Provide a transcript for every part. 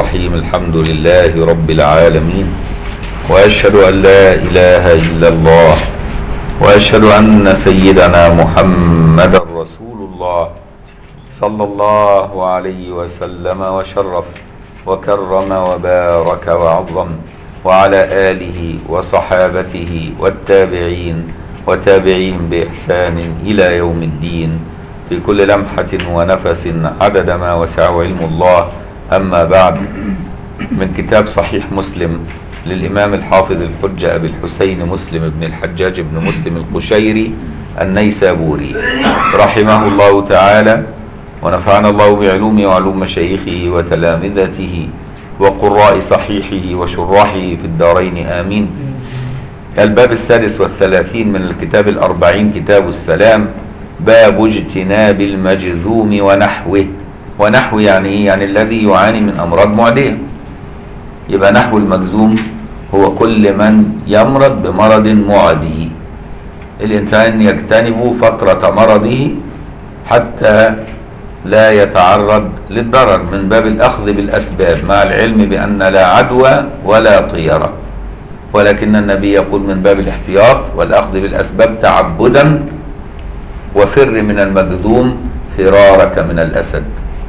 الرحيم الحمد لله رب العالمين واشهد ان لا اله الا الله واشهد ان سيدنا محمدا رسول الله صلى الله عليه وسلم وشرف وكرم وبارك وعظم وعلى اله وصحابته والتابعين وتابعيهم باحسان الى يوم الدين في كل لمحه ونفس عدد ما وسع علم الله اما بعد من كتاب صحيح مسلم للامام الحافظ الحجه ابي الحسين مسلم بن الحجاج بن مسلم القشيري النيسابوري رحمه الله تعالى ونفعنا الله بعلومه وعلوم مشايخه وتلامذته وقراء صحيحه وشراحه في الدارين آمين الباب السادس والثلاثين من الكتاب الأربعين كتاب السلام باب اجتناب المجذوم ونحوه ونحو يعني ايه يعني الذي يعاني من أمراض معدية يبقى نحو المجذوم هو كل من يمرض بمرض معدي الإنسان يجتنب فترة مرضه حتى لا يتعرض للضرر من باب الأخذ بالأسباب مع العلم بأن لا عدوى ولا طيرة ولكن النبي يقول من باب الاحتياط والأخذ بالأسباب تعبدا وفر من المجذوم فرارك من الأسد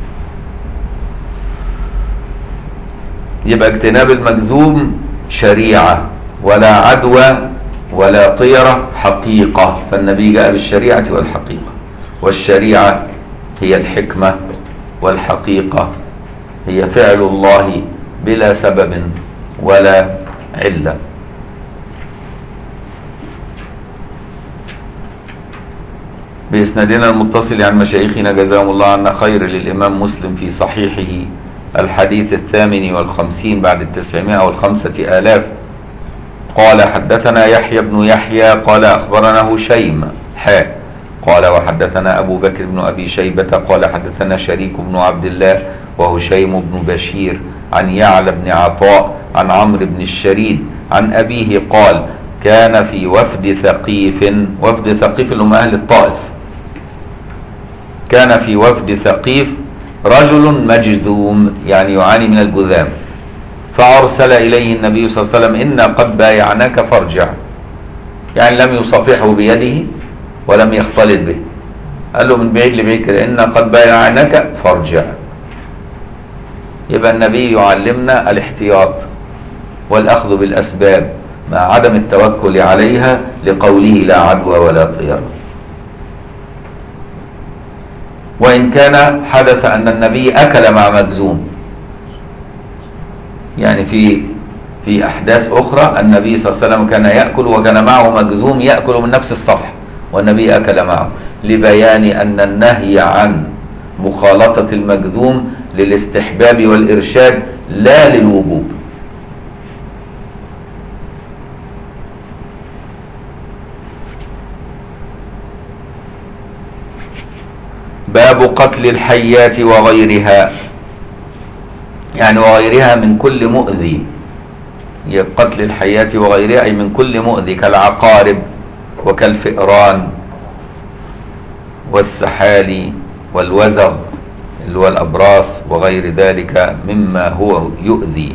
يبقى اجتناب المجذوم شريعة ولا عدوى ولا طيرة حقيقة فالنبي جاء بالشريعة والحقيقة والشريعة هي الحكمة والحقيقة هي فعل الله بلا سبب ولا علة بإسنادنا المتصل عن مشايخنا جزاهم الله عنا خير للإمام مسلم في صحيحه الحديث الثامن والخمسين بعد التسعمائة والخمسة آلاف قال حدثنا يحيى بن يحيى قال أخبرنا هشيم حاء قال وحدثنا أبو بكر بن أبي شيبة قال حدثنا شريك بن عبد الله وهشيم بن بشير عن يعلى بن عطاء عن عمرو بن الشريد عن أبيه قال كان في وفد ثقيف وفد ثقيف اللي هم أهل الطائف كان في وفد ثقيف رجل مجذوم يعني يعاني من الجذام فأرسل إليه النبي صلى الله عليه وسلم إنا قد بايعناك فارجع يعني لم يصافحه بيده ولم يختلط به قال له من بعيد لبعيد كده إنا قد بايعناك فارجع يبقى النبي يعلمنا الاحتياط والأخذ بالأسباب مع عدم التوكل عليها لقوله لا عدوى ولا طيرة وإن كان حدث أن النبي أكل مع مجزوم يعني في في أحداث أخرى النبي صلى الله عليه وسلم كان يأكل وكان معه مجزوم يأكل من نفس الصفحة والنبي أكل معه لبيان أن النهي عن مخالطة المجذوم للاستحباب والإرشاد لا للوجوب باب قتل الحيات وغيرها يعني وغيرها من كل مؤذي قتل الحيات وغيرها أي من كل مؤذي كالعقارب وكالفئران والسحالي والوزغ اللي هو الأبراص وغير ذلك مما هو يؤذي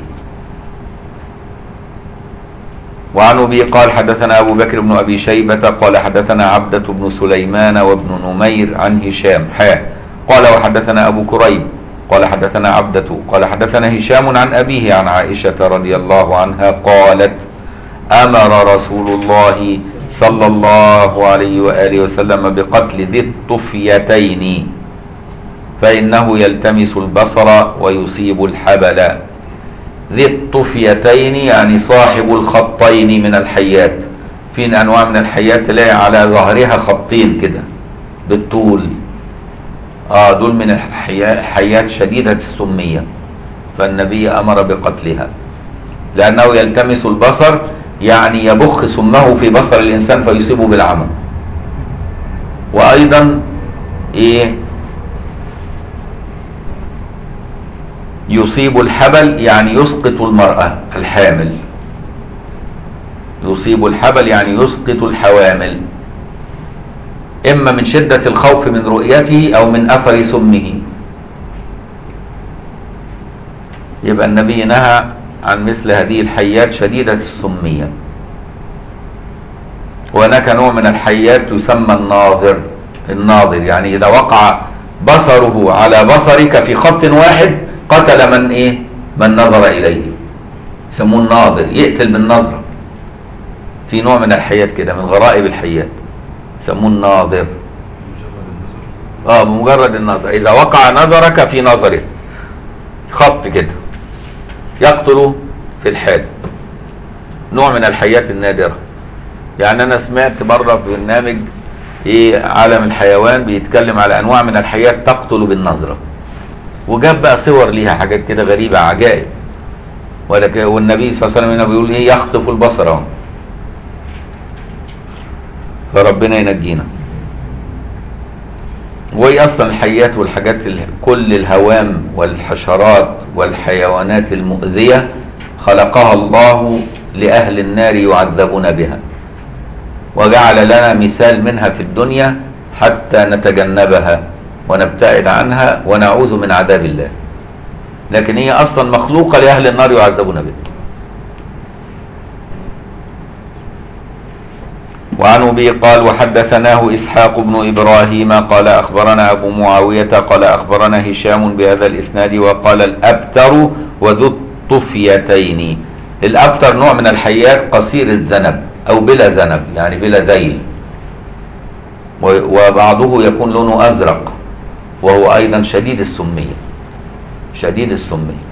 وعن أبي قال حدثنا أبو بكر بن أبي شيبة قال حدثنا عبدة بن سليمان وابن نمير عن هشام حا قال وحدثنا أبو كريب قال حدثنا عبدة قال حدثنا هشام عن أبيه عن عائشة رضي الله عنها قالت أمر رسول الله صلى الله عليه وآله وسلم بقتل ذي الطفيتين فإنه يلتمس البصر ويصيب الحبل ذي الطفيتين يعني صاحب الخطين من الحيات في أنواع من الحيات تلاقي على ظهرها خطين كده بالطول اه دول من الحيات شديدة السمية فالنبي أمر بقتلها لأنه يلتمس البصر يعني يبخ سمه في بصر الإنسان فيصيبه بالعمى وأيضا إيه يصيب الحبل يعني يسقط المرأة الحامل يصيب الحبل يعني يسقط الحوامل إما من شدة الخوف من رؤيته أو من أثر سمه يبقى النبي نهى عن مثل هذه الحيات شديدة السمية وهناك نوع من الحيات يسمى الناظر الناظر يعني إذا وقع بصره على بصرك في خط واحد قتل من إيه من نظر إليه يسموه الناظر يقتل بالنظرة في نوع من الحيات كده من غرائب الحيات يسموه الناظر اه بمجرد النظر اذا وقع نظرك في نظره خط كده يقتل في الحال نوع من الحيات النادرة يعني انا سمعت مرة في برنامج ايه عالم الحيوان بيتكلم على انواع من الحيات تقتل بالنظرة وجاب بقى صور ليها حاجات كده غريبة عجائب ولك والنبي صلى الله عليه وسلم هنا بيقول ايه يخطف البصر اهو فربنا ينجينا وهي اصلا الحيات والحاجات ال- كل الهوام والحشرات والحيوانات المؤذيه خلقها الله لاهل النار يعذبون بها وجعل لنا مثال منها في الدنيا حتى نتجنبها ونبتعد عنها ونعوذ من عذاب الله لكن هي اصلا مخلوقه لاهل النار يعذبون بها وعن ابي قال وحدثناه اسحاق بن ابراهيم قال اخبرنا ابو معاويه قال اخبرنا هشام بهذا الاسناد وقال الابتر وذو الطفيتين الابتر نوع من الحيات قصير الذنب او بلا ذنب يعني بلا ذيل و- وبعضه يكون لونه ازرق وهو ايضا شديد السميه شديد السميه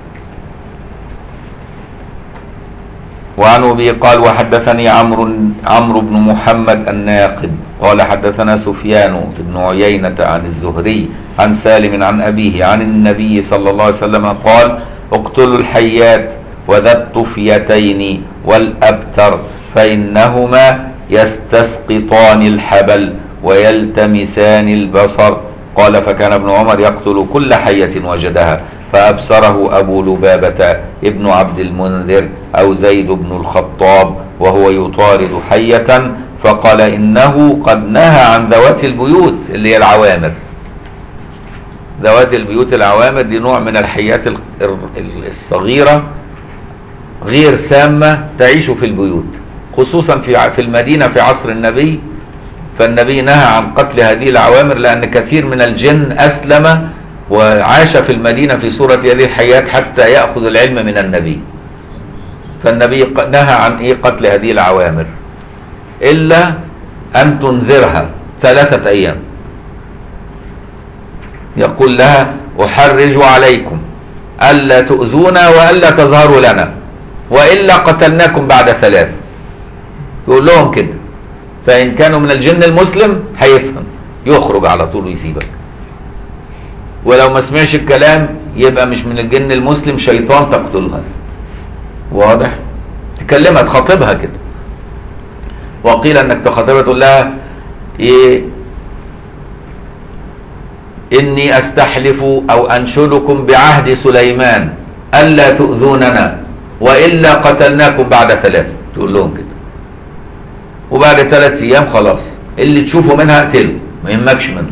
وعن ابي قال وحدثني عمرو عمرو بن محمد الناقد قال حدثنا سفيان بن عيينة عن الزهري عن سالم عن أبيه عن النبي صلى الله عليه وسلم قال اقتلوا الحيات وذا الطفيتين والأبتر فإنهما يستسقطان الحبل ويلتمسان البصر قال فكان ابن عمر يقتل كل حية وجدها فأبصره أبو لبابة ابن عبد المنذر أو زيد بن الخطاب وهو يطارد حية فقال إنه قد نهى عن ذوات البيوت اللي هي العوامر ذوات البيوت العوامر دي نوع من الحيات ال- ال- الصغيرة غير سامة تعيش في البيوت خصوصا في ع- في المدينة في عصر النبي فالنبي نهى عن قتل هذه العوامر لأن كثير من الجن أسلم وعاش في المدينة في صورة هذه الحيات حتى يأخذ العلم من النبي فالنبي ق- نهى عن إيه قتل هذه العوامر إلا أن تنذرها ثلاثة أيام يقول لها أحرج عليكم ألا تؤذونا وألا تظهروا لنا وإلا قتلناكم بعد ثلاث يقول لهم كده فإن كانوا من الجن المسلم هيفهم يخرج على طول ويسيبك ولو ما سمعش الكلام يبقى مش من الجن المسلم شيطان تقتلها واضح تكلمها تخاطبها كده وقيل انك تخاطبها تقول لها ايه اني استحلف او انشدكم بعهد سليمان الا تؤذوننا والا قتلناكم بعد ثلاث تقول لهم كده وبعد ثلاث ايام خلاص اللي تشوفه منها اقتله ما يهمكش منه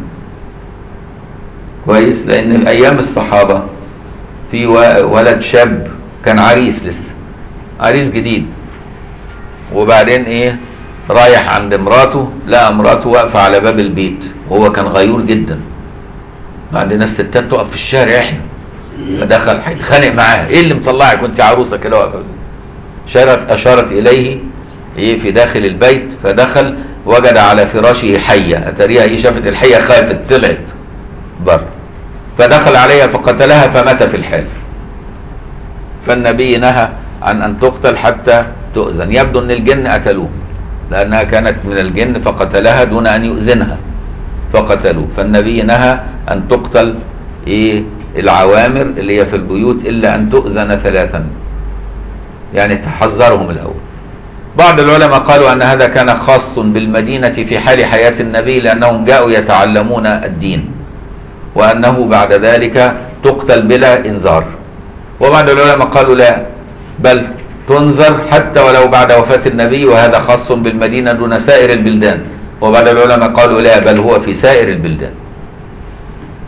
كويس لان ايام الصحابه في و- ولد شاب كان عريس لسه عريس جديد وبعدين ايه رايح عند مراته لقى مراته واقفه على باب البيت وهو كان غيور جدا عندنا الستات تقف في الشارع احنا فدخل هيتخانق معاها ايه اللي مطلعك وانت عروسه كده واقفه شارت اشارت اليه ايه في داخل البيت فدخل وجد على فراشه حيه اتاريها ايه شافت الحيه خافت طلعت بره فدخل عليها فقتلها فمات في الحال فالنبي نهى عن ان تقتل حتى تؤذن يبدو ان الجن قتلوه لانها كانت من الجن فقتلها دون ان يؤذنها فقتلوه فالنبي نهى ان تقتل ايه العوامر اللي هي في البيوت الا ان تؤذن ثلاثا يعني تحذرهم الاول بعض العلماء قالوا ان هذا كان خاص بالمدينه في حال حياه النبي لانهم جاءوا يتعلمون الدين وانه بعد ذلك تقتل بلا انذار وبعض العلماء قالوا لا بل تنذر حتى ولو بعد وفاة النبي وهذا خاص بالمدينة دون سائر البلدان وبعض العلماء قالوا لا بل هو في سائر البلدان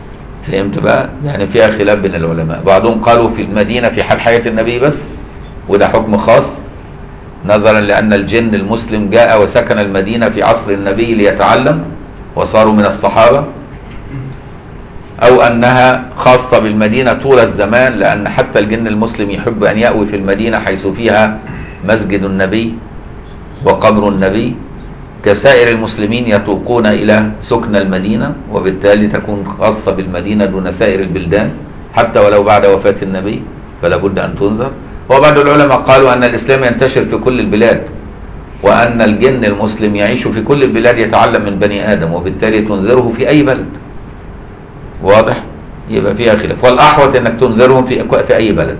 فهمت بقى يعني فيها خلاف بين العلماء بعضهم قالوا في المدينة في حال حياة النبي بس وده حكم خاص نظرا لأن الجن المسلم جاء وسكن المدينة في عصر النبي ليتعلم وصاروا من الصحابة أو أنها خاصة بالمدينة طول الزمان لأن حتى الجن المسلم يحب أن يأوي في المدينة حيث فيها مسجد النبي وقبر النبي كسائر المسلمين يتوقون إلى سكن المدينة وبالتالي تكون خاصة بالمدينة دون سائر البلدان حتى ولو بعد وفاة النبي فلا بد أن تنذر وبعض العلماء قالوا أن الإسلام ينتشر في كل البلاد وأن الجن المسلم يعيش في كل البلاد يتعلم من بني آدم وبالتالي تنذره في أي بلد واضح يبقى فيها خلاف والأحوط أنك تنذرهم في في أي بلد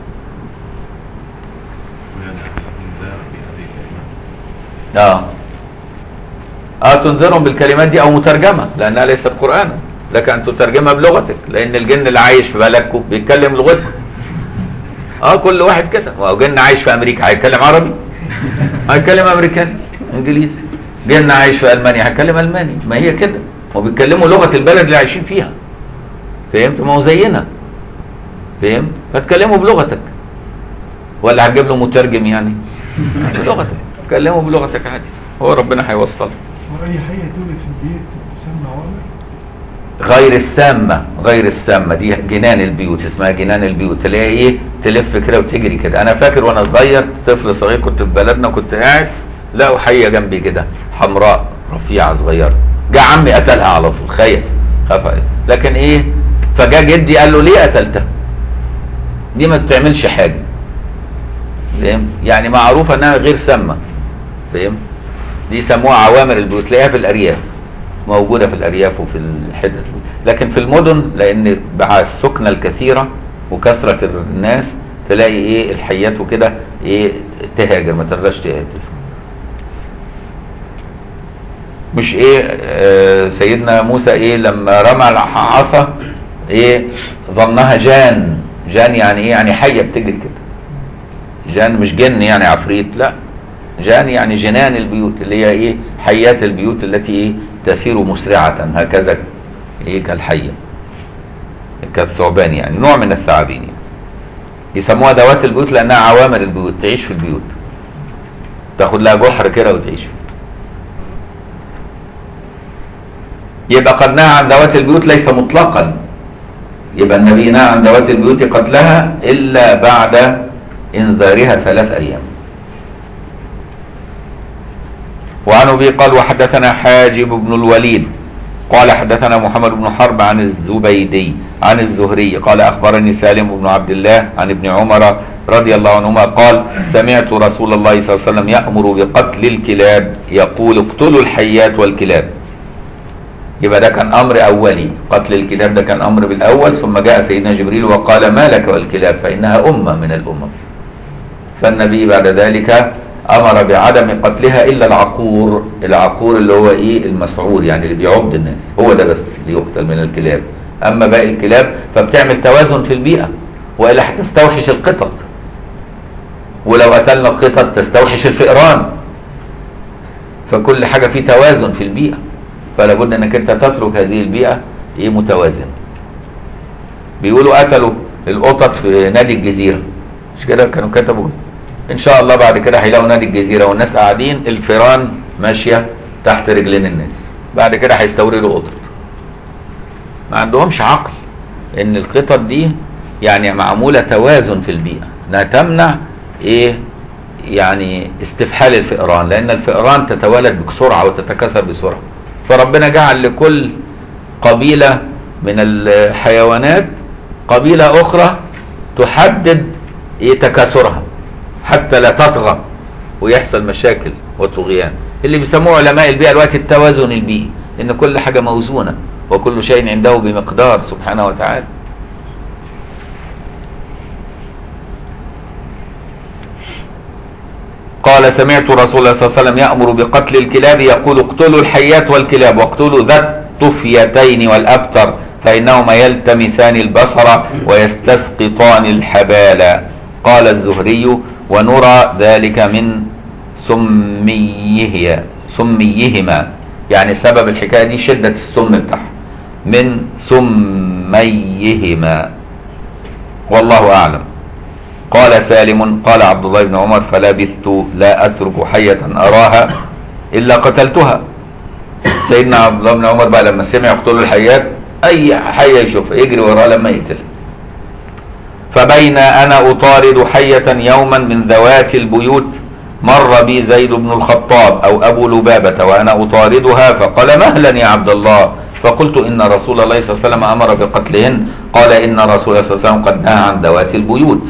اه اه تنذرهم بالكلمات دي او مترجمه لانها ليست قرانا لك ان تترجمها بلغتك لان الجن اللي عايش في بلدكم بيتكلم لغتكم اه كل واحد كده هو جن عايش في امريكا هيتكلم عربي هيتكلم امريكاني انجليزي جن عايش في المانيا هيتكلم الماني ما هي كده وبيتكلموا لغه البلد اللي عايشين فيها فهمت ما هو زينا فهمت فتكلموا بلغتك ولا هتجيب له مترجم يعني بلغتك كلمه بلغتك عادي هو ربنا هيوصله وأي حية تولد في البيت تسمى عامر غير السامة غير السامة دي جنان البيوت اسمها جنان البيوت تلاقي ايه تلف كده وتجري كده انا فاكر وانا صغير طفل صغير كنت في بلدنا كنت قاعد لقوا حية جنبي كده حمراء رفيعة صغيرة جه عمي قتلها على طول خايف خاف عليه. لكن ايه فجاء جدي قال له ليه قتلتها دي ما بتعملش حاجة فاهم يعني معروفة انها غير سامة فاهم دي يسموها عوامر البيوت تلاقيها في الارياف موجوده في الارياف وفي الحتت لكن في المدن لان مع السكنه الكثيره وكثره الناس تلاقي ايه الحيات وكده ايه تهاجر ما ترضاش تهاجر مش ايه آه سيدنا موسى ايه لما رمى العصا ايه ظنها جان جان يعني ايه يعني حيه بتجري كده جان مش جن يعني عفريت لا جان يعني جنان البيوت اللي هي ايه حيات البيوت التي ايه تسير مسرعة هكذا ايه كالحية كالثعبان يعني نوع من الثعابين يعني. يسموها ذوات البيوت لانها عوامر البيوت تعيش في البيوت تاخد لها جحر كده وتعيش فيه يبقى قد نهى عن ذوات البيوت ليس مطلقا يبقى النبي نهى عن ذوات البيوت قتلها الا بعد انذارها ثلاث ايام وعن ابي قال وحدثنا حاجب بن الوليد قال حدثنا محمد بن حرب عن الزبيدي عن الزهري قال اخبرني سالم بن عبد الله عن ابن عمر رضي الله عنهما قال سمعت رسول الله صلى الله عليه وسلم يامر بقتل الكلاب يقول اقتلوا الحيات والكلاب يبقى ده كان امر اولي قتل الكلاب ده كان امر بالاول ثم جاء سيدنا جبريل وقال ما لك والكلاب فانها امه من الامم فالنبي بعد ذلك امر بعدم قتلها الا العقور العقور اللي هو ايه المسعور يعني اللي بيعض الناس هو ده بس اللي يقتل من الكلاب اما باقي الكلاب فبتعمل توازن في البيئه والا هتستوحش القطط ولو قتلنا القطط تستوحش الفئران فكل حاجه في توازن في البيئه فلا بد انك انت تترك هذه البيئه ايه متوازنه بيقولوا قتلوا القطط في نادي الجزيره مش كده كانوا كتبوا ان شاء الله بعد كده هيلاقوا نادي الجزيره والناس قاعدين الفيران ماشيه تحت رجلين الناس بعد كده هيستوردوا قطط ما عندهمش عقل ان القطط دي يعني معموله توازن في البيئه انها تمنع ايه يعني استفحال الفئران لان الفئران تتولد بسرعه وتتكاثر بسرعه فربنا جعل لكل قبيله من الحيوانات قبيله اخرى تحدد ايه تكاثرها حتى لا تطغى ويحصل مشاكل وطغيان اللي بيسموه علماء البيئه دلوقتي التوازن البيئي ان كل حاجه موزونه وكل شيء عنده بمقدار سبحانه وتعالى قال سمعت رسول الله صلى الله عليه وسلم يأمر بقتل الكلاب يقول اقتلوا الحيات والكلاب واقتلوا ذا الطفيتين والأبتر فإنهما يلتمسان البصر ويستسقطان الحبال قال الزهري ونرى ذلك من سميه سميهما يعني سبب الحكاية دي شدة السم بتاعها من سم سميهما والله أعلم قال سالم قال عبد الله بن عمر فلبثت لا أترك حية أراها إلا قتلتها سيدنا عبد الله بن عمر بقى لما سمع يقتلوا الحيات أي حية يشوفها يجري وراها لما يقتلها فبين أنا أطارد حية يوما من ذوات البيوت مر بي زيد بن الخطاب أو أبو لبابة وأنا أطاردها فقال مهلا يا عبد الله فقلت إن رسول الله صلى الله عليه وسلم أمر بقتلهن قال إن رسول الله صلى الله عليه وسلم قد نهى عن ذوات البيوت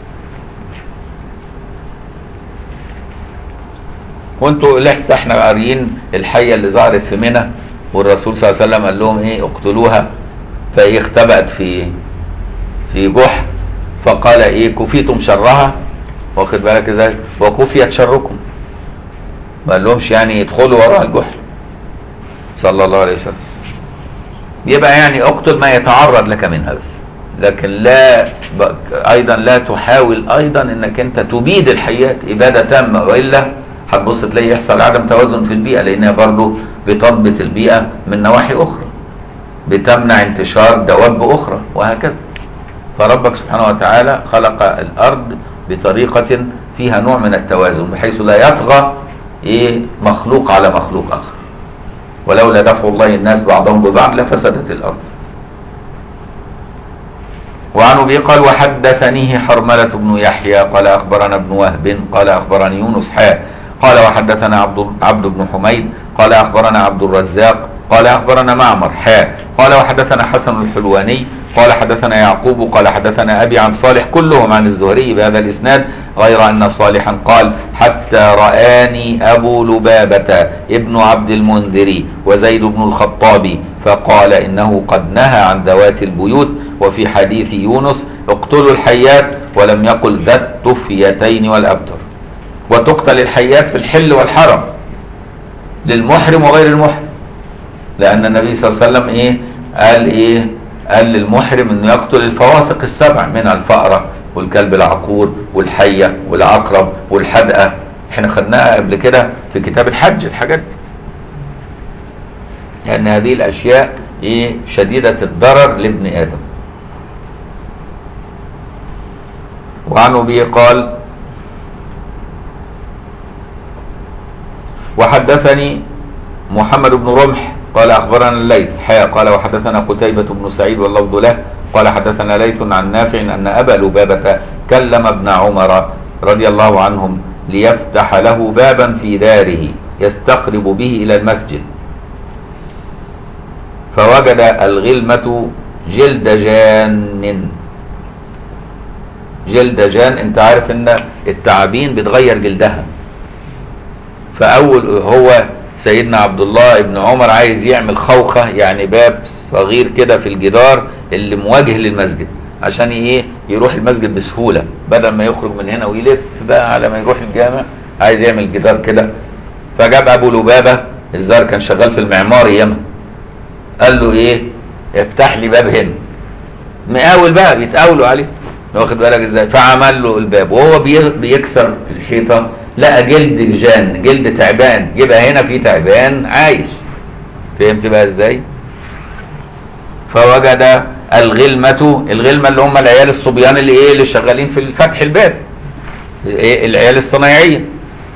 وانتوا لسه احنا قاريين الحية اللي ظهرت في منى والرسول صلى الله عليه وسلم قال لهم ايه اقتلوها فايه اختبأت في في جحر فقال ايه كفيتم شرها واخد بالك ازاي وكفيت شركم ما قال لهمش يعني يدخلوا وراء الجحر صلى الله عليه وسلم يبقى يعني اقتل ما يتعرض لك منها بس لكن لا ب- ايضا لا تحاول ايضا انك انت تبيد الحيات اباده تامه والا هتبص تلاقي يحصل عدم توازن في البيئه لانها برضه بتضبط البيئه من نواحي اخرى بتمنع انتشار دواب اخرى وهكذا فربك سبحانه وتعالى خلق الارض بطريقه فيها نوع من التوازن بحيث لا يطغى ايه مخلوق على مخلوق اخر ولولا دفع الله الناس بعضهم ببعض لفسدت الارض وعن ابي قال وحدثنيه حرملة بن يحيى قال اخبرنا ابن وهب قال اخبرني يونس حاء قال وحدثنا عبد عبد بن حميد قال اخبرنا عبد الرزاق قال اخبرنا معمر حاء قال وحدثنا حسن الحلواني قال حدثنا يعقوب قال حدثنا ابي عن صالح كلهم عن الزهري بهذا الاسناد غير ان صالحا قال حتى رآني ابو لبابة ابن عبد المنذر وزيد بن الخطاب فقال انه قد نهى عن ذوات البيوت وفي حديث يونس اقتلوا الحيات ولم يقل ذات الطفيتين والابتر وتقتل الحيات في الحل والحرم للمحرم وغير المحرم لان النبي صلى الله عليه وسلم ايه قال ايه قال للمحرم انه يقتل الفواسق السبع منها الفأرة والكلب العقور والحية والعقرب والحدقة احنا خدناها قبل كده في كتاب الحج الحاجات دي لان هذه الاشياء ايه شديدة الضرر لابن ادم وعن ابي قال وحدثني محمد بن رمح قال اخبرنا الليث حاء قال وحدثنا قتيبة بن سعيد واللفظ له قال حدثنا ليث عن نافع ان ابا لبابة كلم ابن عمر رضي الله عنهم ليفتح له بابا في داره يستقرب به الى المسجد فوجد الغلمة جلد جان جلد جان انت عارف ان التعابين بتغير جلدها فاول هو سيدنا عبد الله ابن عمر عايز يعمل خوخه يعني باب صغير كده في الجدار اللي مواجه للمسجد عشان ايه يروح المسجد بسهوله بدل ما يخرج من هنا ويلف بقى على ما يروح الجامع عايز يعمل جدار كده فجاب ابو لبابه الزار كان شغال في المعمار ياما قال له ايه افتح لي باب هنا مقاول بقى بيتقاولوا عليه واخد بالك ازاي فعمل له الباب وهو بي- بيكسر الحيطه لقى جلد جان جلد تعبان يبقى هنا في تعبان عايش فهمت بقى ازاي فوجد الغلمة الغلمة اللي هم العيال الصبيان اللي ايه اللي شغالين في فتح الباب ايه العيال الصنايعية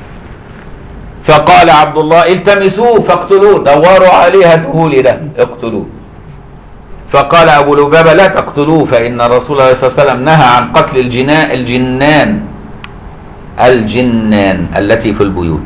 فقال عبد الله التمسوه فاقتلوه دوروا عليه هاتوه ده اقتلوه فقال ابو لبابه لا تقتلوه فان رسول الله صلى الله عليه وسلم نهى عن قتل الجناء الجنان الجنان التي في البيوت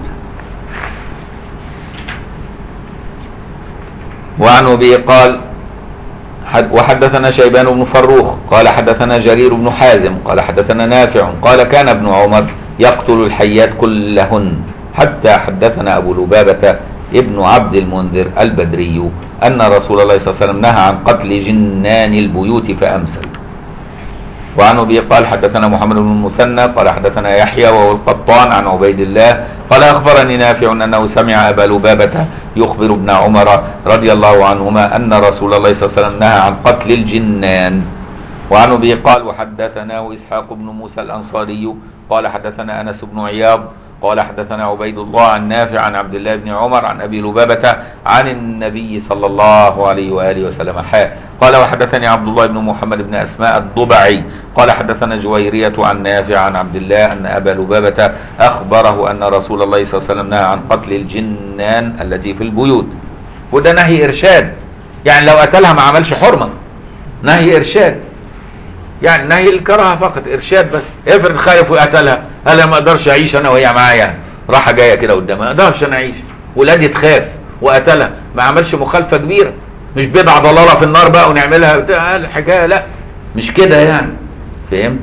وعن ابي قال حد- وحدثنا شيبان بن فروخ قال حدثنا جرير بن حازم قال حدثنا نافع قال كان ابن عمر يقتل الحيات كلهن حتى حدثنا ابو لبابه ابن عبد المنذر البدري ان رسول الله صلى الله عليه وسلم نهى عن قتل جنان البيوت فامسك وعن ابي قال حدثنا محمد بن المثنى قال حدثنا يحيى وهو القطان عن عبيد الله قال اخبرني نافع انه سمع ابا لبابه يخبر ابن عمر رضي الله عنهما ان رسول الله صلى الله عليه وسلم نهى عن قتل الجنان وعن ابي قال وحدثناه اسحاق بن موسى الانصاري قال حدثنا انس بن عياض قال حدثنا عبيد الله عن نافع عن عبد الله بن عمر عن ابي لبابه عن النبي صلى الله عليه واله وسلم حاء قال وحدثني عبد الله بن محمد بن اسماء الضبعي قال حدثنا جويرية عن نافع عن عبد الله ان ابا لبابة اخبره ان رسول الله صلى الله عليه وسلم نهى عن قتل الجنان التي في البيوت وده نهي ارشاد يعني لو قتلها ما عملش حرمة نهي ارشاد يعني نهي الكراهه فقط ارشاد بس افرض خايف وقتلها هل أنا ما اقدرش اعيش انا وهي معايا راحه جايه كده قدامي ما اقدرش انا اعيش ولادي تخاف وقتلها ما عملش مخالفه كبيره مش بضع ضلاله في النار بقى ونعملها بتاع الحكايه لا مش كده يعني فهمت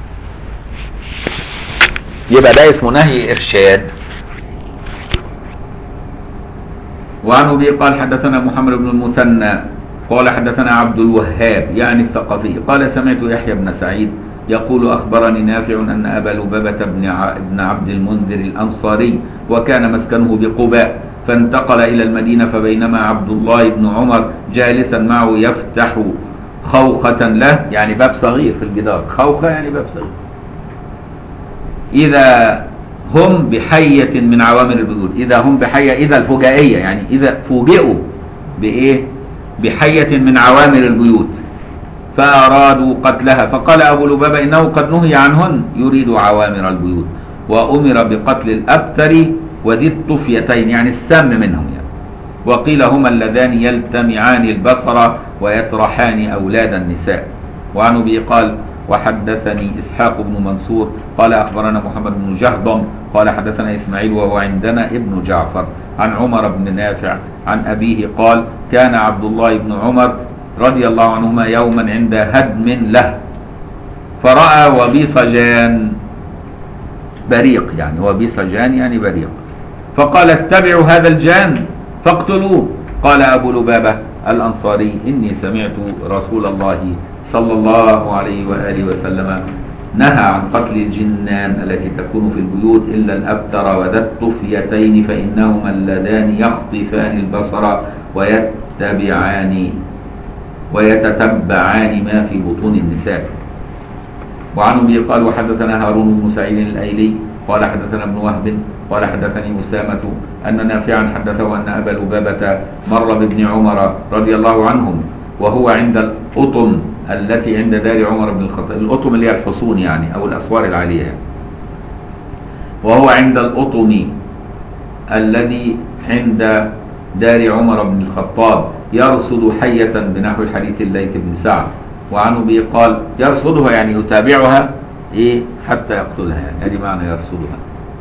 يبقى ده اسمه نهي ارشاد وعن ابي قال حدثنا محمد بن المثنى قال حدثنا عبد الوهاب يعني الثقفي قال سمعت يحيى بن سعيد يقول اخبرني نافع ان ابا لبابه بن ع- بن عبد المنذر الانصاري وكان مسكنه بقباء فانتقل الى المدينه فبينما عبد الله بن عمر جالسا معه يفتح خوخة له يعني باب صغير في الجدار خوخة يعني باب صغير إذا هم بحية من عوامل البيوت إذا هم بحية إذا الفجائية يعني إذا فوجئوا بإيه بحية من عوامل البيوت فأرادوا قتلها فقال أبو لبابة إنه قد نهي عنهن يريد عوامر البيوت وأمر بقتل الأبتر وذي الطفيتين يعني السم منهم يعني وقيل هما اللذان يلتمعان البصر ويطرحان أولاد النساء وعن أبي قال وحدثني إسحاق بن منصور قال أخبرنا محمد بن جهضم قال حدثنا إسماعيل وهو عندنا ابن جعفر عن عمر بن نافع عن أبيه قال كان عبد الله بن عمر رضي الله عنهما يوما عند هدم له فرأى وبيصجان بريق يعني وبيصجان يعني بريق فقال اتبعوا هذا الجان فاقتلوه قال أبو لبابة الأنصاري إني سمعت رسول الله صلى الله عليه وآله وسلم نهى عن قتل الجنان التي تكون في البيوت إلا الأبتر وذا الطفيتين فإنهما اللذان يخطفان البصر ويتبعان ويتتبعان ما في بطون النساء وعن ابي قال وحدثنا هارون بن سعيد الايلي قال حدثنا ابن وهب قال حدثني اسامه ان نافعا حدثه ان ابا لبابه مر بابن عمر رضي الله عنهم وهو عند الاطم التي عند دار عمر بن الخطاب الاطم اللي هي الحصون يعني او الاسوار العاليه يعني. وهو عند الاطم الذي عند دار عمر بن الخطاب يرصد حية بنحو حديث الليث بن سعد وعن ابي قال يرصدها يعني يتابعها ايه حتى يقتلها يعني هذه معنى يرصدها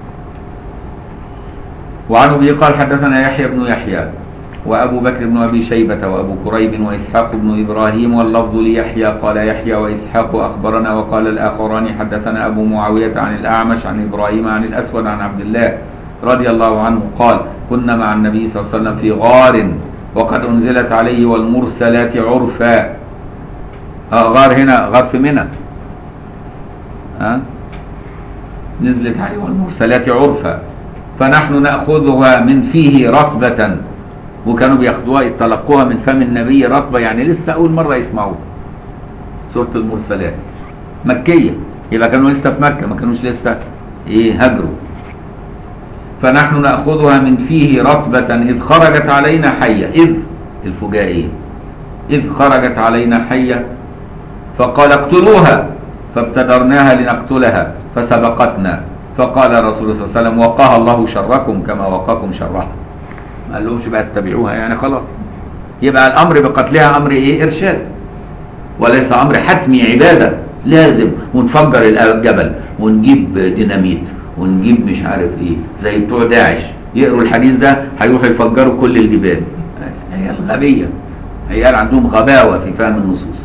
وعن ابي قال حدثنا يحيى بن يحيى وابو بكر بن ابي شيبه وابو كريب واسحاق بن ابراهيم واللفظ ليحيى قال يحيى واسحاق اخبرنا وقال الاخران حدثنا ابو معاويه عن الاعمش عن ابراهيم عن الاسود عن عبد الله رضي الله عنه قال كنا مع النبي صلى الله عليه وسلم في غار وقد انزلت عليه والمرسلات عرفا آه غار هنا غار في منى ها نزلت عليه والمرسلات عرفا فنحن ناخذها من فيه رطبه وكانوا بياخدوها يتلقوها من فم النبي رطبه يعني لسه اول مره يسمعوها سوره المرسلات مكيه يبقى كانوا لسه في مكه ما كانوش لسه ايه هاجروا فنحن ناخذها من فيه رطبه اذ خرجت علينا حيه اذ الفجائيه اذ خرجت علينا حيه فقال اقتلوها فابتدرناها لنقتلها فسبقتنا فقال الرسول صلى الله عليه وسلم وقاها الله شركم كما وقاكم شرها ما قال لهمش بقى اتبعوها يعني خلاص يبقى الامر بقتلها امر ايه ارشاد وليس امر حتمي عباده لازم ونفجر الجبل ونجيب ديناميت ونجيب مش عارف ايه زي بتوع داعش يقروا الحديث ده هيروحوا يفجروا كل الجبال عيال غبيه عيال عندهم غباوه في فهم النصوص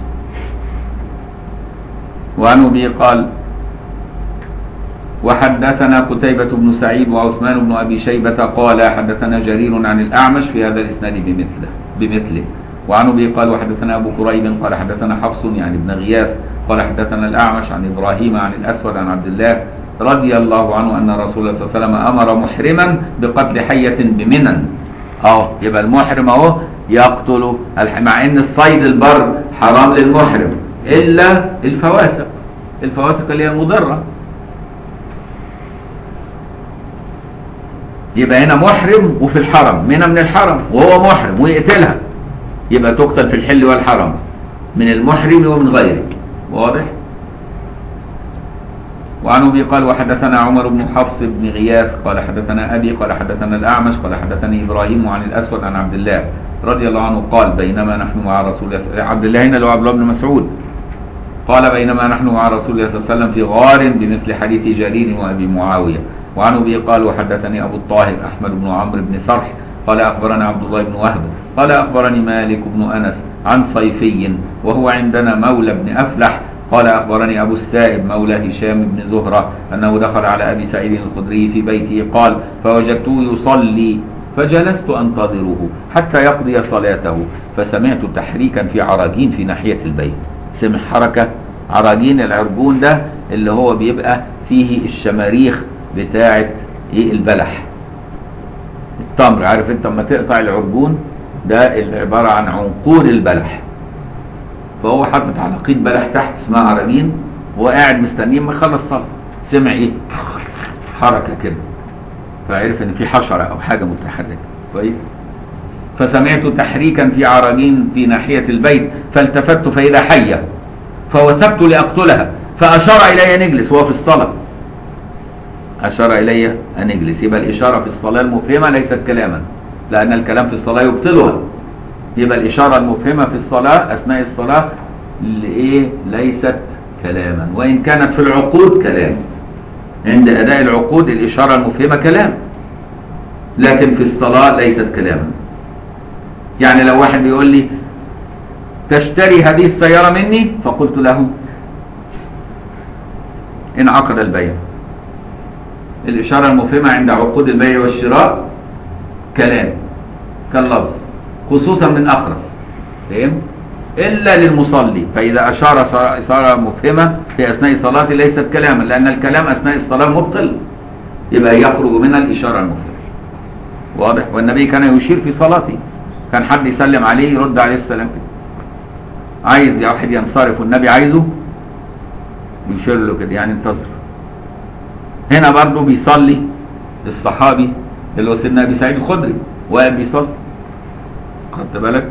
وعن ابي قال وحدثنا قتيبة بن سعيد وعثمان بن أبي شيبة قال حدثنا جرير عن الأعمش في هذا الإسناد بمثله بمثله وعن أبي قال وحدثنا أبو كريب قال حدثنا حفص يعني ابن غياث قال حدثنا الأعمش عن إبراهيم عن الأسود عن عبد الله رضي الله عنه أن رسول الله صلى الله عليه وسلم أمر محرما بقتل حية بمنن أهو يبقى المحرم أهو يقتل الح- مع أن الصيد البر حرام للمحرم إلا الفواسق الفواسق اللي هي المضرة يبقى هنا محرم وفي الحرم منى من الحرم وهو محرم ويقتلها يبقى تقتل في الحل والحرم من المحرم ومن غيره واضح وعن ابي قال وحدثنا عمر بن حفص بن غياث قال حدثنا ابي قال حدثنا الاعمش قال حدثني ابراهيم عن الاسود عن عبد الله رضي الله عنه قال بينما نحن مع رسول الله عبد الله هنا اللي هو عبد الله بن مسعود قال بينما نحن مع رسول الله صلى الله عليه وسلم في غار بمثل حديث جرير وابي معاويه وعن ابي قال وحدثني ابو الطاهر احمد بن عمرو بن صرح قال اخبرنا عبد الله بن وهب قال اخبرني مالك بن انس عن صيفي وهو عندنا مولى بن افلح قال اخبرني ابو السائب مولى هشام بن زهره انه دخل على ابي سعيد الخدري في بيته قال فوجدته يصلي فجلست انتظره حتى يقضي صلاته فسمعت تحريكا في عراجين في ناحيه البيت سمع حركه عراجين العرجون ده اللي هو بيبقى فيه الشماريخ بتاعه ايه البلح التمر عارف انت لما تقطع العرجون ده اللي عباره عن عنقود البلح فهو حاطط على قيد بلح تحت اسمها عراجين وهو قاعد مستنيه ما يخلص صلاه سمع ايه حركه كده فعرف ان في حشره او حاجه متحركه كويس فسمعت تحريكا في عراجين في ناحيه البيت فالتفت فاذا حيه فوثبت لاقتلها فاشار الي ان اجلس وهو في الصلاه اشار الي ان اجلس يبقى الاشاره في الصلاه المفهمه ليست كلاما لان الكلام في الصلاه يبطلها يبقى الاشاره المفهمه في الصلاه اثناء الصلاه لايه ليست كلاما وان كانت في العقود كلام عند اداء العقود الاشاره المفهمه كلام لكن في الصلاه ليست كلاما يعني لو واحد بيقول لي تشتري هذه السياره مني فقلت له انعقد البيع الاشاره المفهمه عند عقود البيع والشراء كلام كاللفظ خصوصا من اخرس فهم الا للمصلي فاذا اشار صار- صار مفهمه في اثناء صلاته ليست كلاما لان الكلام اثناء الصلاه مبطل يبقى يخرج منها الاشاره المفهمه واضح والنبي كان يشير في صلاته كان حد يسلم عليه يرد عليه السلام كده عايز يا واحد ينصرف والنبي عايزه يشير له كده يعني انتظر هنا برضه بيصلي الصحابي اللي هو سيدنا ابي سعيد الخدري واقف بيصلي خدت بالك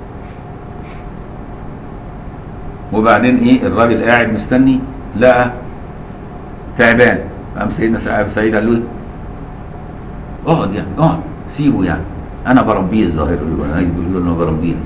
وبعدين ايه الراجل قاعد مستني لقى تعبان قام سيدنا سع- ابو سعيد قال له ايه اقعد يعني اقعد سيبه يعني انا بربيه الظاهر يقول له يقول انا بربيه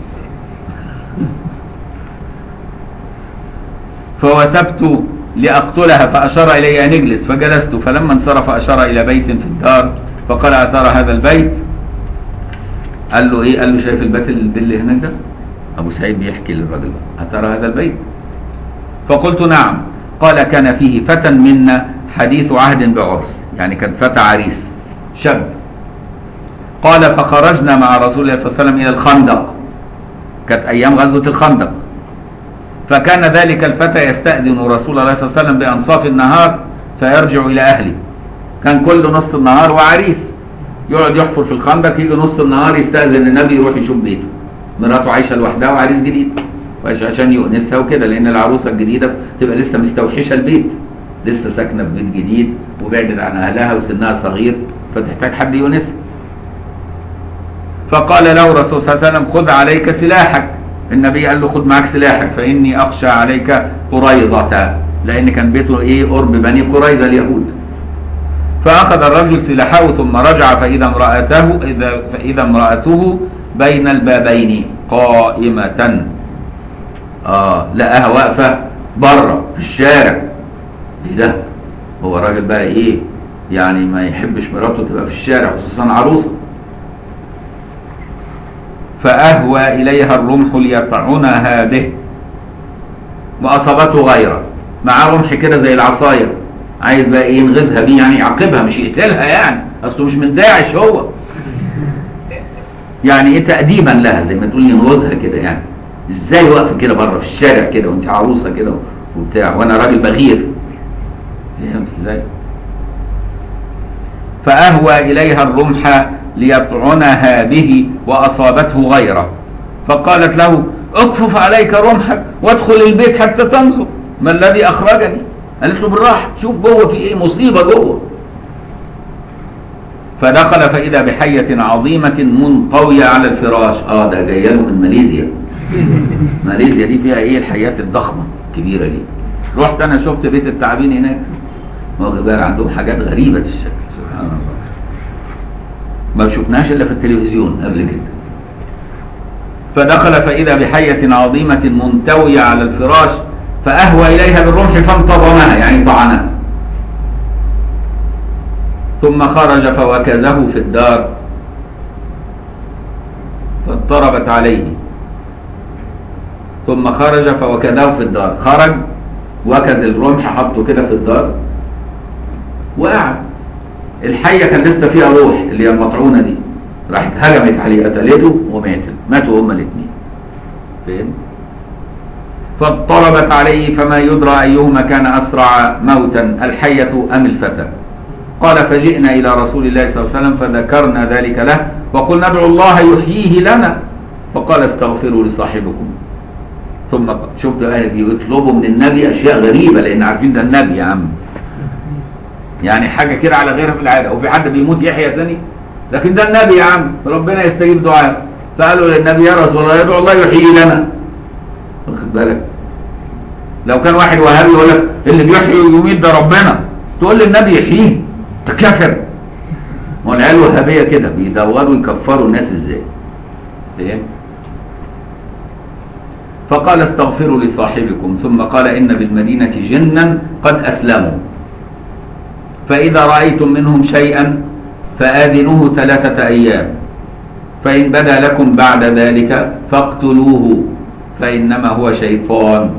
فوثبت لأقتلها فأشار إلي أن اجلس فجلست فلما انصرف أشار إلى بيت في الدار فقال أترى هذا البيت قال له إيه قال له شايف البيت اللي اللي هناك ده أبو سعيد بيحكي للراجل أترى هذا البيت فقلت نعم قال كان فيه فتى منا حديث عهد بعرس يعني كان فتى عريس شاب قال فخرجنا مع رسول الله صلى الله عليه وسلم إلى الخندق كانت أيام غزوة الخندق فكان ذلك الفتى يستأذن رسول الله صلى الله عليه وسلم بأنصاف النهار فيرجع إلى أهله كان كل نصف النهار وعريس يقعد يحفر في الخندق يجي نص النهار يستأذن النبي يروح يشوف بيته مراته عايشة لوحدها وعريس جديد وعش- عشان يؤنسها وكده لأن العروسة الجديدة تبقى لسه مستوحشة البيت لسه ساكنة في بيت جديد وبعدت عن أهلها وسنها صغير فتحتاج حد يؤنسها فقال له الرسول صلى الله عليه وسلم خذ عليك سلاحك النبي قال له خذ معك سلاحك فإني أخشى عليك قريضة لأن كان بيته إيه قرب بني قريظة اليهود فأخذ الرجل سلاحه ثم رجع فإذا امرأته إذا فإذا امرأته بين البابين قائمة آه لقاها واقفة بره في الشارع إيه ده؟ هو الراجل بقى إيه؟ يعني ما يحبش مراته تبقى في الشارع خصوصا عروسة فأهوى إليها الرمح ليطعنها به وأصابته غيره معاه رمح كده زي العصاية عايز بقى ايه ينغزها بيه يعني يعاقبها مش يقتلها يعني اصله مش من داعش هو يعني ايه تأديبا لها زي ما تقول ينغزها كده يعني ازاي واقفه كده بره في الشارع كده وانت عروسه كده وبتاع وانا راجل بغير فهمت ازاي فأهوى إليها الرمح ليطعنها به وأصابته غيره فقالت له اكفف عليك رمحك وادخل البيت حتى تنظر ما الذي أخرجني قالت له بالراحة شوف جوه في ايه مصيبة جوه فدخل فإذا بحية عظيمة منطوية على الفراش اه ده جايه له من ماليزيا ماليزيا دي فيها ايه الحياة الضخمة الكبيرة دي رحت انا شفت بيت التعابين هناك واخد بالك عندهم حاجات غريبة الشكل سبحان الله ما شفناش الا في التلفزيون قبل كده فدخل فإذا بحية عظيمة منتوية على الفراش فأهوى إليها بالرمح فانتظمها يعني طعنها ثم خرج فوكزه في الدار فاضطربت عليه ثم خرج فوكزه في الدار خرج وكز الرمح حطه كده في الدار وقعد الحية كان لسه فيها روح اللي هي المطعونة دي راحت هجمت عليه قتلته وماتت ماتوا هما الاثنين فين فاضطربت عليه فما يدرى أيهما كان أسرع موتا الحية أم الفتى قال فجئنا إلى رسول الله صلى الله عليه وسلم فذكرنا ذلك له وقلنا ادعوا الله يحييه لنا فقال استغفروا لصاحبكم ثم شوف بقى بيطلبوا من النبي أشياء غريبة لأن عارفين ده النبي يا عم يعني حاجة كده على غيرها في العادة وفي حد بيموت يحيى تاني لكن ده النبي يا عم ربنا يستجيب دعاء فقالوا للنبي يا رسول الله يدعو الله يحيي لنا واخد بالك لو كان واحد وهابي يقول لك اللي بيحيي ويميت ده ربنا تقول للنبي يحييه ده كافر ما هو العيال الوهابيه كده بيدوروا يكفروا الناس ازاي فاهم فقال استغفروا لصاحبكم ثم قال ان بالمدينه جنا قد اسلموا فاذا رايتم منهم شيئا فآذنوه ثلاثة أيام فإن بدا لكم بعد ذلك فاقتلوه فإنما هو شيطان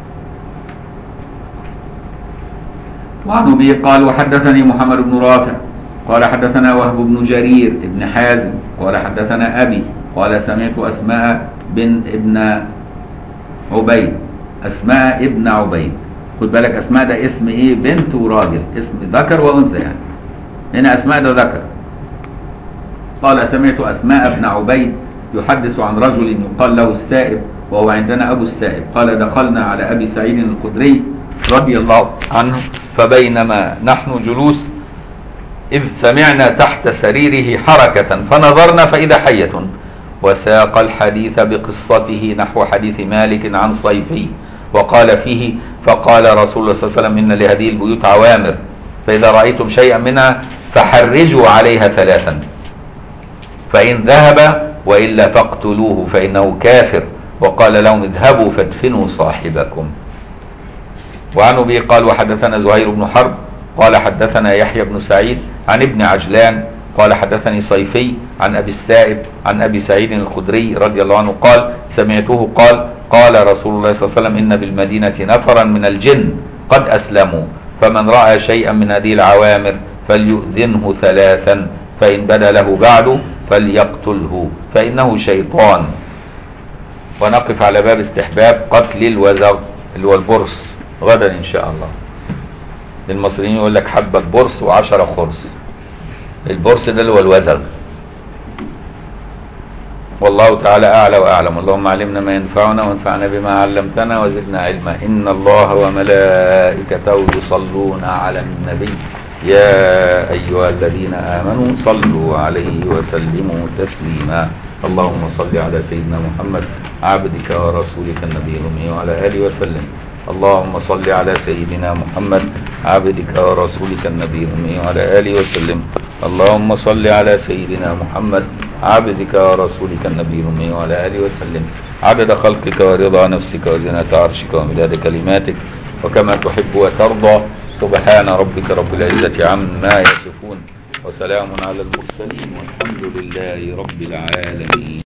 وعن أبي قال وحدثني محمد بن رافع قال حدثنا وهب بن جرير بن حازم قال حدثنا أبي قال سمعت أسماء بن ابن عبيد أسماء ابن عبيد خد بالك أسماء ده اسم إيه بنت وراجل اسم ذكر وأنثى يعني هنا أسماء ده ذكر قال سمعت أسماء بن عبيد يحدث عن رجل يقال له السائب وهو عندنا أبو السائب قال دخلنا على أبي سعيد الخدري رضي الله عنه فبينما نحن جلوس إذ سمعنا تحت سريره حركة فنظرنا فإذا حية وساق الحديث بقصته نحو حديث مالك عن صيفي وقال فيه فقال رسول الله صلى الله عليه وسلم إن لهذه البيوت عوامر فإذا رأيتم شيئا منها فحرجوا عليها ثلاثا فإن ذهب وإلا فاقتلوه فإنه كافر وقال لهم اذهبوا فادفنوا صاحبكم وعن أبي قال وحدثنا زهير بن حرب قال حدثنا يحيى بن سعيد عن ابن عجلان قال حدثني صيفي عن أبي السائب عن أبي سعيد الخدري رضي الله عنه قال سمعته قال قال رسول الله صلى الله عليه وسلم إن بالمدينة نفرا من الجن قد أسلموا فمن رأى شيئا من هذه العوامر فليؤذنه ثلاثا فإن بدا له بعد فليقتله فإنه شيطان ونقف على باب استحباب قتل الوزغ اللي هو البرص غدا إن شاء الله المصريين يقول لك حبة برص وعشرة خرص البرص ده اللي هو الوزغ والله تعالى أعلى وأعلم اللهم علمنا ما ينفعنا وانفعنا بما علمتنا وزدنا علما إن الله وملائكته يصلون على النبي يا أيها الذين آمنوا صلوا عليه وسلموا تسليما اللهم صل على سيدنا محمد عبدك ورسولك النبي الأمي وعلى آله وسلم اللهم صل على سيدنا محمد عبدك ورسولك النبي الأمي وعلى آله وسلم اللهم صل على سيدنا محمد عبدك ورسولك النبي الأمي وعلى آله وسلم عدد خلقك ورضا نفسك وزنة عرشك ومداد كلماتك وكما تحب وترضى سبحان ربك رب العزة عما يصفون وسلام على المرسلين والحمد لله رب العالمين